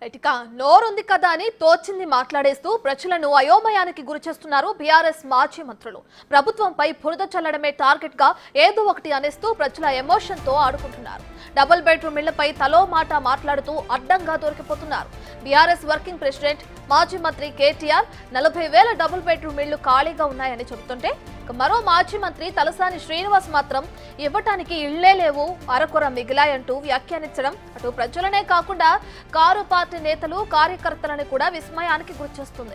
ఇక నోరుంది కదా అని తోచింది మాట్లాడేస్తూ ప్రజలను అయోమయానికి గురిచేస్తున్నారు బీఆర్ఎస్ మాజీ మంత్రులు ప్రభుత్వంపై బురద చల్లడమే టార్గెట్ గా ఏదో ఒకటి అనేస్తూ ప్రజల ఎమోషన్ తో ఆడుకుంటున్నారు డబుల్ బెడ్రూమ్ ఇళ్లపై తలో మాట మాట్లాడుతూ అడ్డంగా దొరికిపోతున్నారు బీఆర్ఎస్ వర్కింగ్ ప్రెసిడెంట్ మాజీ మంత్రి కేటీఆర్ నలభై వేల డబుల్ బెడ్రూమ్ ఇళ్లు ఖాళీగా ఉన్నాయని చెబుతుంటే ఇక మరో మాజీ మంత్రి తలసాని శ్రీనివాస్ మాత్రం ఇవ్వటానికి ఇళ్లే లేవు అరకొర మిగిలాయంటూ వ్యాఖ్యానించడం అటు ప్రజలనే కాకుండా కారు పార్టీ నేతలు కార్యకర్తలను కూడా విస్మయానికి గురిచేస్తుంది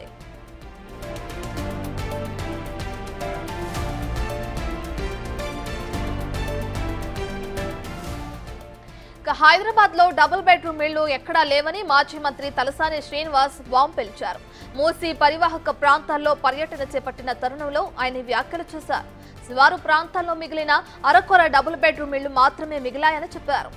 ఇక హైదరాబాద్ లో డబుల్ బెడ్రూమ్ ఇళ్లు ఎక్కడా లేవని మాజీ మంత్రి తలసాని శ్రీనివాస్ బాంబు పిలిచారు మూసీ పరివాహక ప్రాంతాల్లో పర్యటన చేపట్టిన తరుణంలో ఆయన ఈ వ్యాఖ్యలు చేశారు శివారు ప్రాంతాల్లో మిగిలిన అరకొర డబుల్ బెడ్రూమ్ ఇళ్లు మాత్రమే మిగిలాయని చెప్పారు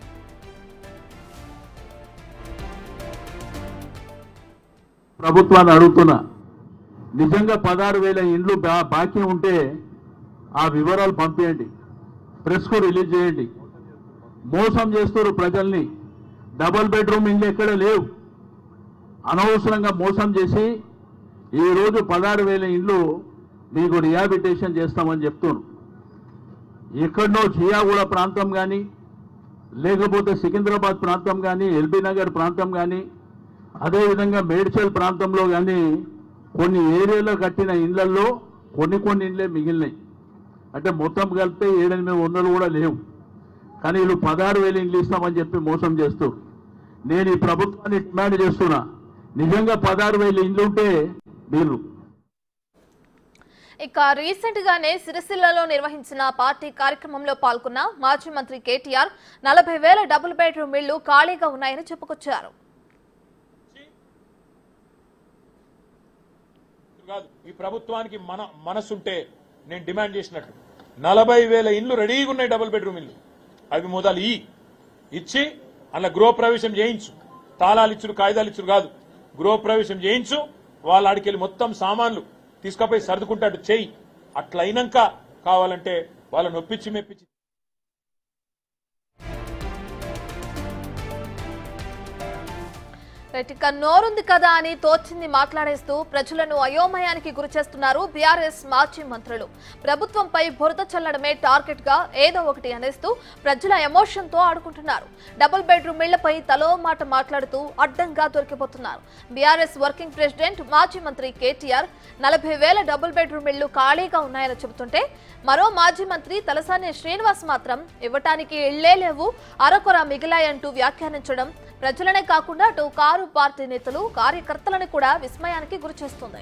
ప్రభుత్వాన్ని అడుగుతున్నా నిజంగా పదహారు వేల ఇండ్లు బా- బాకీ ఉంటే ఆ వివరాలు పంపేయండి ప్రెస్కు రిలీజ్ చేయండి మోసం చేస్తారు ప్రజల్ని డబుల్ బెడ్రూమ్ ఇండ్లు ఎక్కడ లేవు అనవసరంగా మోసం చేసి ఈ రోజు పదహారు వేల ఇండ్లు మీకు రిహాబిటేషన్ చేస్తామని చెప్తున్నారు ఎక్కడనో చియాగూడ ప్రాంతం కానీ లేకపోతే సికింద్రాబాద్ ప్రాంతం కానీ ఎల్బీ నగర్ ప్రాంతం కానీ అదేవిధంగా మేడ్చల్ ప్రాంతంలో కానీ కొన్ని ఏరియాలో కట్టిన ఇళ్లలో కొన్ని కొన్ని ఇండ్లే మిగిలినాయి అంటే మొత్తం కలిపితే ఏడెనిమిది వందలు కూడా లేవు కానీ వీళ్ళు పదహారు వేలు ఇండ్లు ఇస్తామని చెప్పి మోసం చేస్తూ నేను ఈ ప్రభుత్వాన్ని డిమాండ్ చేస్తున్నా నిజంగా పదహారు వేలు ఇండ్లు ఉంటే మీరు ఇక రీసెంట్ గానే సిరిసిల్లలో నిర్వహించిన పార్టీ కార్యక్రమంలో పాల్గొన్న మాజీ మంత్రి కేటీఆర్ నలభై వేల డబుల్ బెడ్రూమ్ ఇళ్లు ఖాళీగా ఉన్నాయని చెప్పుకొచ్చారు కాదు ఈ ప్రభుత్వానికి మన మనసుంటే నేను డిమాండ్ చేసినట్లు నలభై వేల ఇండ్లు రెడీగా ఉన్నాయి డబుల్ బెడ్రూమ్ ఇల్లు అవి మొదలు ఈ ఇచ్చి అలా గృహ ప్రవేశం చేయించు తాళాలు ఇచ్చుడు కాగితాలు ఇచ్చుడు కాదు గృహ ప్రవేశం చేయించు వాళ్ళ ఆడికెళ్ళి మొత్తం సామాన్లు తీసుకపోయి సర్దుకుంటాడు చెయ్యి అట్లా అయినాక కావాలంటే వాళ్ళని ఒప్పించి మెప్పించి ఇక నోరుంది కదా అని తోచింది మాట్లాడేస్తూ ప్రజలను అయోమయానికి గురిచేస్తున్నారు బీఆర్ఎస్ మాజీ మంత్రులు ప్రభుత్వంపై బురద చల్లడమే టార్గెట్ గా ఏదో ఒకటి అనేస్తూ ప్రజల ఎమోషన్ తో ఆడుకుంటున్నారు డబుల్ బెడ్రూమ్ ఇళ్లపై తలో మాట మాట్లాడుతూ అడ్డంగా దొరికిపోతున్నారు బీఆర్ఎస్ వర్కింగ్ ప్రెసిడెంట్ మాజీ మంత్రి కేటీఆర్ నలభై వేల డబుల్ బెడ్రూమ్ ఇళ్లు ఖాళీగా ఉన్నాయని చెబుతుంటే మరో మాజీ మంత్రి తలసాని శ్రీనివాస్ మాత్రం ఇవ్వటానికి ఇళ్లే లేవు అరకొర మిగిలాయంటూ వ్యాఖ్యానించడం ప్రజలనే కాకుండా అటు కారు పార్టీ నేతలు కార్యకర్తలను కూడా విస్మయానికి గురిచేస్తుంది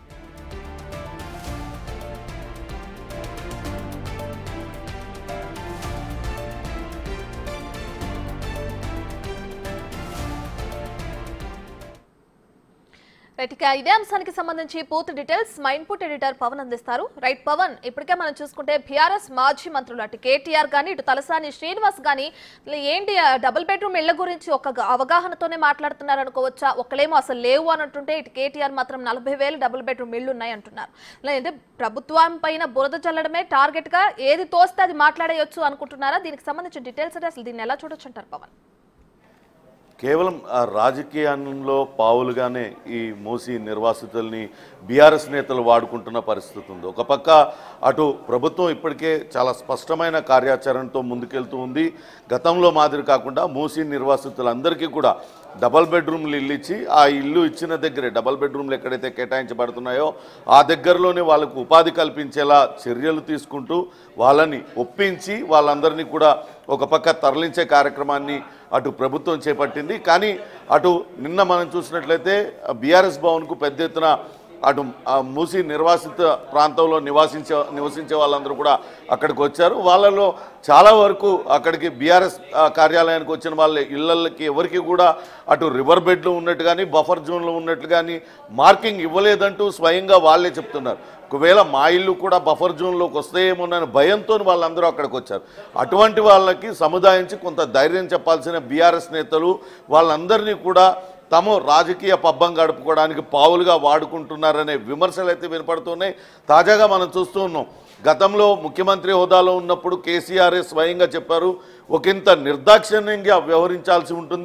రైట్ ఇక ఇదే అంశానికి సంబంధించి పూర్తి డీటెయిల్స్ మా ఇన్పుట్ ఎడిటర్ పవన్ అందిస్తారు రైట్ పవన్ ఇప్పటికే మనం చూసుకుంటే బీఆర్ఎస్ మాజీ మంత్రులు అటు కేటీఆర్ గానీ ఇటు తలసాని శ్రీనివాస్ గానీ ఇలా ఏంటి ఆ డబుల్ బెడ్రూమ్ ఇళ్ల గురించి ఒక గ- అవగాహనతోనే మాట్లాడుతున్నారు అనుకోవచ్చా ఒకలేమో అసలు లేవు అని అంటుంటే ఇటు కేటీఆర్ మాత్రం నలభై వేలు డబుల్ బెడ్రూమ్ ఇళ్లు ఉన్నాయి అంటున్నారు లేదంటే ప్రభుత్వం పైన బురద చల్లడమే టార్గెట్ గా ఏది తోస్తే అది మాట్లాడేయొచ్చు అనుకుంటున్నారా దీనికి సంబంధించిన డీటెయిల్స్ అంటే అసలు దీన్ని ఎలా చూడొచ్చు అంటారు పవన్ కేవలం ఆ రాజకీయంలో పావులుగానే ఈ మూసి నిర్వాసితుల్ని బీఆర్ఎస్ నేతలు వాడుకుంటున్న పరిస్థితి ఉంది ఒక పక్క అటు ప్రభుత్వం ఇప్పటికే చాలా స్పష్టమైన కార్యాచరణతో ముందుకెళ్తూ ఉంది గతంలో మాదిరి కాకుండా మూసి నిర్వాసితులందరికీ కూడా డబల్ బెడ్రూమ్లు ఇల్లు ఇచ్చి ఆ ఇల్లు ఇచ్చిన దగ్గరే డబల్ బెడ్రూమ్లు ఎక్కడైతే కేటాయించబడుతున్నాయో ఆ దగ్గరలోనే వాళ్ళకు ఉపాధి కల్పించేలా చర్యలు తీసుకుంటూ వాళ్ళని ఒప్పించి వాళ్ళందరినీ కూడా ఒక పక్క తరలించే కార్యక్రమాన్ని అటు ప్రభుత్వం చేపట్టింది కానీ అటు నిన్న మనం చూసినట్లయితే బీఆర్ఎస్ భవన్కు పెద్ద ఎత్తున అటు ఆ మూసి నిర్వాసిత ప్రాంతంలో నివాసించే నివసించే వాళ్ళందరూ కూడా అక్కడికి వచ్చారు వాళ్ళలో చాలా వరకు అక్కడికి బీఆర్ఎస్ కార్యాలయానికి వచ్చిన వాళ్ళ ఇళ్ళకి ఎవరికి కూడా అటు రివర్ బెడ్లు ఉన్నట్టు కానీ బఫర్ జోన్లు ఉన్నట్లు కానీ మార్కింగ్ ఇవ్వలేదంటూ స్వయంగా వాళ్ళే చెప్తున్నారు ఒకవేళ మా ఇల్లు కూడా బఫర్ జోన్లోకి వస్తాయేమోనని భయంతో వాళ్ళందరూ అక్కడికి వచ్చారు అటువంటి వాళ్ళకి సముదాయించి కొంత ధైర్యం చెప్పాల్సిన బీఆర్ఎస్ నేతలు వాళ్ళందరినీ కూడా తాము రాజకీయ పబ్బం గడుపుకోవడానికి పావులుగా వాడుకుంటున్నారనే విమర్శలు అయితే వినపడుతున్నాయి తాజాగా మనం చూస్తూ ఉన్నాం గతంలో ముఖ్యమంత్రి హోదాలో ఉన్నప్పుడు కేసీఆర్ స్వయంగా చెప్పారు ఒకంత నిర్దాక్షిణ్యంగా వ్యవహరించాల్సి ఉంటుంది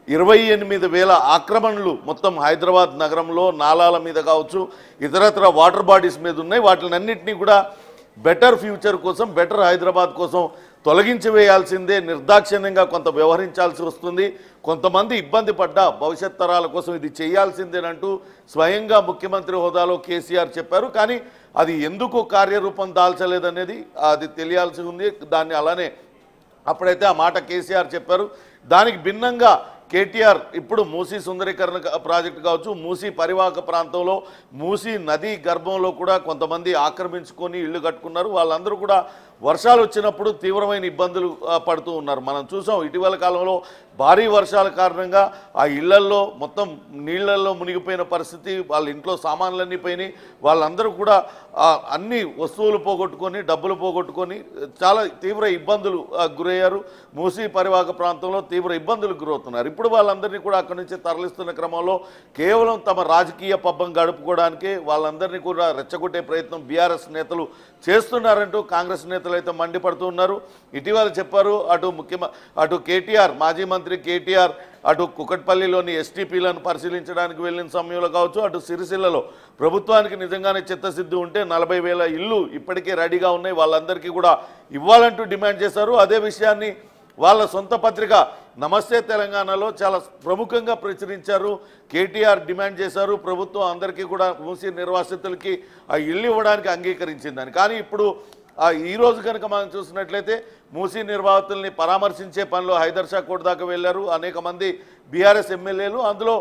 ఇరవై ఎనిమిది వేల ఆక్రమణలు మొత్తం హైదరాబాద్ నగరంలో నాలాల మీద కావచ్చు ఇతరత్ర వాటర్ బాడీస్ మీద ఉన్నాయి వాటిని అన్నింటినీ కూడా బెటర్ ఫ్యూచర్ కోసం బెటర్ హైదరాబాద్ కోసం తొలగించి వేయాల్సిందే నిర్దాక్షిణ్యంగా కొంత వ్యవహరించాల్సి వస్తుంది కొంతమంది ఇబ్బంది పడ్డా భవిష్యత్ తరాల కోసం ఇది చేయాల్సిందేనంటూ స్వయంగా ముఖ్యమంత్రి హోదాలో కేసీఆర్ చెప్పారు కానీ అది ఎందుకు కార్యరూపం దాల్చలేదనేది అది తెలియాల్సి ఉంది దాన్ని అలానే అప్పుడైతే ఆ మాట కేసీఆర్ చెప్పారు దానికి భిన్నంగా కేటీఆర్ ఇప్పుడు మూసీ సుందరీకరణ క- ప్రాజెక్టు కావచ్చు మూసీ పరివాహక ప్రాంతంలో మూసీ నది గర్భంలో కూడా కొంతమంది ఆక్రమించుకొని ఇళ్ళు కట్టుకున్నారు వాళ్ళందరూ కూడా వర్షాలు వచ్చినప్పుడు తీవ్రమైన ఇబ్బందులు ఆ, పడుతూ ఉన్నారు మనం చూసాం ఇటీవల కాలంలో భారీ వర్షాల కారణంగా ఆ ఇళ్లల్లో మొత్తం నీళ్లలో మునిగిపోయిన పరిస్థితి వాళ్ళ ఇంట్లో సామాన్లన్నీ పోయినాయి వాళ్ళందరూ కూడా ఆ, అన్ని వస్తువులు పోగొట్టుకొని డబ్బులు పోగొట్టుకొని చాలా తీవ్ర ఇబ్బందులు ఆ, గురయ్యారు మూసీ పరివాహక ప్రాంతంలో తీవ్ర ఇబ్బందులు గురవుతున్నారు ఇప్పుడు వాళ్ళందరినీ కూడా అక్కడి నుంచి తరలిస్తున్న క్రమంలో కేవలం తమ రాజకీయ పబ్బం గడుపుకోవడానికే వాళ్ళందరినీ కూడా రెచ్చగొట్టే ప్రయత్నం బీఆర్ఎస్ నేతలు చేస్తున్నారంటూ కాంగ్రెస్ నేతలు అయితే మండిపడుతూ ఉన్నారు ఇటీవల చెప్పారు అటు ముఖ్యమ అటు కేటీఆర్ మాజీ మంత్రి కేటీఆర్ అటు కుకట్పల్లిలోని ఎస్టీపీలను పరిశీలించడానికి వెళ్ళిన సమయంలో కావచ్చు అటు సిరిసిల్లలో ప్రభుత్వానికి నిజంగానే చిత్తశుద్ధి ఉంటే నలభై వేల ఇల్లు ఇప్పటికే రెడీగా ఉన్నాయి వాళ్ళందరికీ కూడా ఇవ్వాలంటూ డిమాండ్ చేశారు అదే విషయాన్ని వాళ్ళ సొంత పత్రిక నమస్తే తెలంగాణలో చాలా ప్రముఖంగా ప్రచురించారు కేటీఆర్ డిమాండ్ చేశారు ప్రభుత్వం అందరికీ కూడా మూసి నిర్వాసితులకి ఆ ఇల్లు ఇవ్వడానికి అంగీకరించిందని కానీ ఇప్పుడు ఆ ఈ రోజు కనుక మనం చూసినట్లయితే మూసీ నిర్వాసితుల్ని పరామర్శించే పనిలో హైదర్ షా కోర్టు దాకా వెళ్ళారు అనేక మంది బీఆర్ఎస్ ఎమ్మెల్యేలు అందులో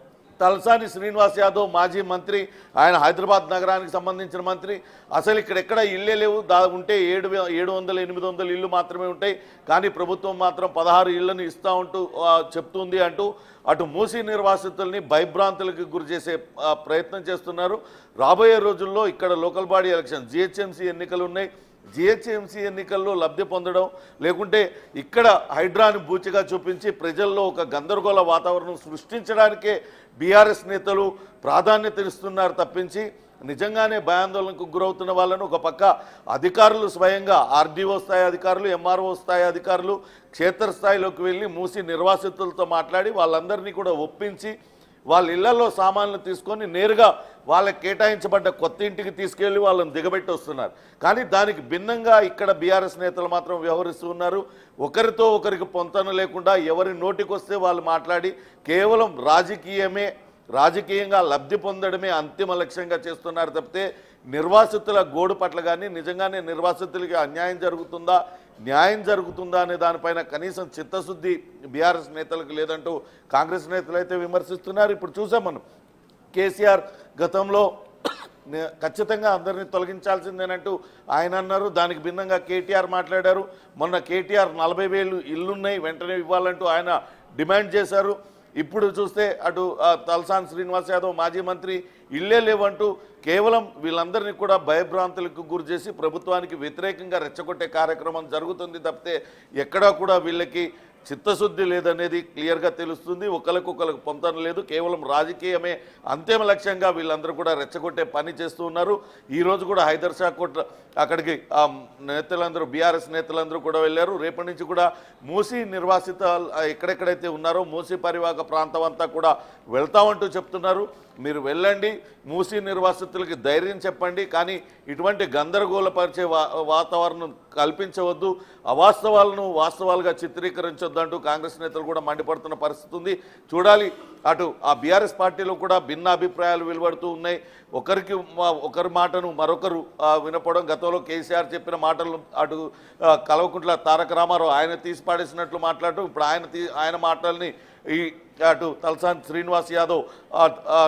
తలసాని శ్రీనివాస్ యాదవ్ మాజీ మంత్రి ఆయన హైదరాబాద్ నగరానికి సంబంధించిన మంత్రి అసలు ఇక్కడ ఎక్కడ ఇల్లే లేవు దా ఉంటే ఏడు వే- ఏడు వందలు ఎనిమిది వందల ఇల్లు మాత్రమే ఉంటాయి కానీ ప్రభుత్వం మాత్రం పదహారు ఇళ్లను ఇస్తా ఉంటూ ఆ, చెప్తుంది అంటూ అటు మూసీ నిర్వాసితుల్ని భయభ్రాంతులకు గురి చేసే ఆ, ప్రయత్నం చేస్తున్నారు రాబోయే రోజుల్లో ఇక్కడ లోకల్ బాడీ ఎలక్షన్ జిహెచ్ఎంసీ ఎన్నికలు ఉన్నాయి జిహెచ్ఎంసీ ఎన్నికల్లో లబ్ధి పొందడం లేకుంటే ఇక్కడ హైడ్రాని బూచిగా చూపించి ప్రజల్లో ఒక గందరగోళ వాతావరణం సృష్టించడానికే బీఆర్ఎస్ నేతలు ప్రాధాన్యత ఇస్తున్నారు తప్పించి నిజంగానే భయాందోళనకు గురవుతున్న వాళ్ళను ఒక పక్క అధికారులు స్వయంగా ఆర్డీఓ స్థాయి అధికారులు ఎంఆర్ఓ స్థాయి అధికారులు క్షేత్రస్థాయిలోకి వెళ్ళి మూసి నిర్వాసితులతో మాట్లాడి వాళ్ళందరినీ కూడా ఒప్పించి వాళ్ళ ఇళ్లలో సామాన్లు తీసుకొని నేరుగా వాళ్ళకి కేటాయించబడ్డ కొత్త ఇంటికి తీసుకెళ్లి వాళ్ళని దిగబెట్టి వస్తున్నారు కానీ దానికి భిన్నంగా ఇక్కడ బీఆర్ఎస్ నేతలు మాత్రం వ్యవహరిస్తూ ఉన్నారు ఒకరితో ఒకరికి పొంతన లేకుండా ఎవరి నోటికి వస్తే వాళ్ళు మాట్లాడి కేవలం రాజకీయమే రాజకీయంగా లబ్ధి పొందడమే అంతిమ లక్ష్యంగా చేస్తున్నారు తప్పితే నిర్వాసితుల గోడు పట్ల కానీ నిజంగానే నిర్వాసితులకి అన్యాయం జరుగుతుందా న్యాయం జరుగుతుందా అనే దానిపైన కనీసం చిత్తశుద్ధి బీఆర్ఎస్ నేతలకు లేదంటూ కాంగ్రెస్ నేతలు అయితే విమర్శిస్తున్నారు ఇప్పుడు చూసాం మనం కేసీఆర్ గతంలో నే- ఖచ్చితంగా అందరినీ తొలగించాల్సిందేనంటూ ఆయన అన్నారు దానికి భిన్నంగా కేటీఆర్ మాట్లాడారు మొన్న కేటీఆర్ నలభై వేలు ఇల్లున్నాయి వెంటనే ఇవ్వాలంటూ ఆయన డిమాండ్ చేశారు ఇప్పుడు చూస్తే అటు ఆ, తలసాని శ్రీనివాస్ యాదవ్ మాజీ మంత్రి ఇల్లే లేవంటూ కేవలం వీళ్ళందరినీ కూడా భయభ్రాంతులకు గురి చేసి ప్రభుత్వానికి వ్యతిరేకంగా రెచ్చగొట్టే కార్యక్రమం జరుగుతుంది తప్పితే ఎక్కడా కూడా వీళ్ళకి చిత్తశుద్ధి లేదనేది క్లియర్గా తెలుస్తుంది ఒకరికొకరికి పొంతన లేదు కేవలం రాజకీయమే అంతిమ లక్ష్యంగా వీళ్ళందరూ కూడా రెచ్చగొట్టే పని చేస్తూ ఉన్నారు ఈ రోజు కూడా హైదర్ షా కోట్ అక్కడికి ఆ నేతలందరూ బీఆర్ఎస్ నేతలందరూ కూడా వెళ్ళారు రేపటి నుంచి కూడా మూసీ నిర్వాసిత ఎక్కడెక్కడైతే ఉన్నారో మూసీ పరివాహక ప్రాంతం అంతా కూడా వెళ్తామంటూ చెప్తున్నారు మీరు వెళ్ళండి మూసీ నిర్వాసితులకి ధైర్యం చెప్పండి కానీ ఇటువంటి గందరగోళపరిచే వా వాతావరణం కల్పించవద్దు అవాస్తవాలను వాస్తవాలుగా చిత్రీకరించొద్దు అంటూ కాంగ్రెస్ నేతలు కూడా మండిపడుతున్న పరిస్థితి ఉంది చూడాలి అటు ఆ బీఆర్ఎస్ పార్టీలో కూడా భిన్న అభిప్రాయాలు వెలువడుతూ ఉన్నాయి ఒకరికి మా- ఒకరి మాటను మరొకరు ఆ, వినపడం గతంలో కేసీఆర్ చెప్పిన మాటలు అటు ఆ, కల్వకుంట్ల తారక రామారావు ఆయన తీసి పాడేసినట్లు మాట్లాడటం ఇప్పుడు ఆయన తీ ఆయన మాటల్ని ఈ అటు తలసాని శ్రీనివాస్ యాదవ్ ఆ, ఆ,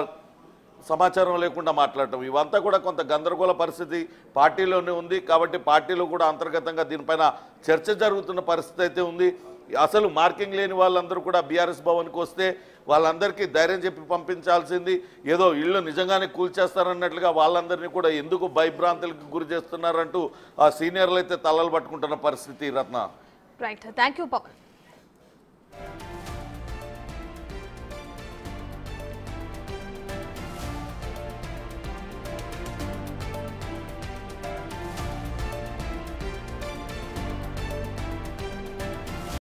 సమాచారం లేకుండా మాట్లాడటం ఇవంతా కూడా కొంత గందరగోళ పరిస్థితి పార్టీలోనే ఉంది కాబట్టి పార్టీలో కూడా అంతర్గతంగా దీనిపైన చర్చ జరుగుతున్న పరిస్థితి అయితే ఉంది అసలు మార్కింగ్ లేని వాళ్ళందరూ కూడా బీఆర్ఎస్ భవన్కి వస్తే వాళ్ళందరికీ ధైర్యం చెప్పి పంపించాల్సింది ఏదో ఇళ్ళు నిజంగానే కూల్చేస్తారన్నట్లుగా వాళ్ళందరినీ కూడా ఎందుకు భయభ్రాంతులకు గురి చేస్తున్నారంటూ ఆ సీనియర్లు అయితే తలలు పట్టుకుంటున్న పరిస్థితి Ratna right thank you Pawan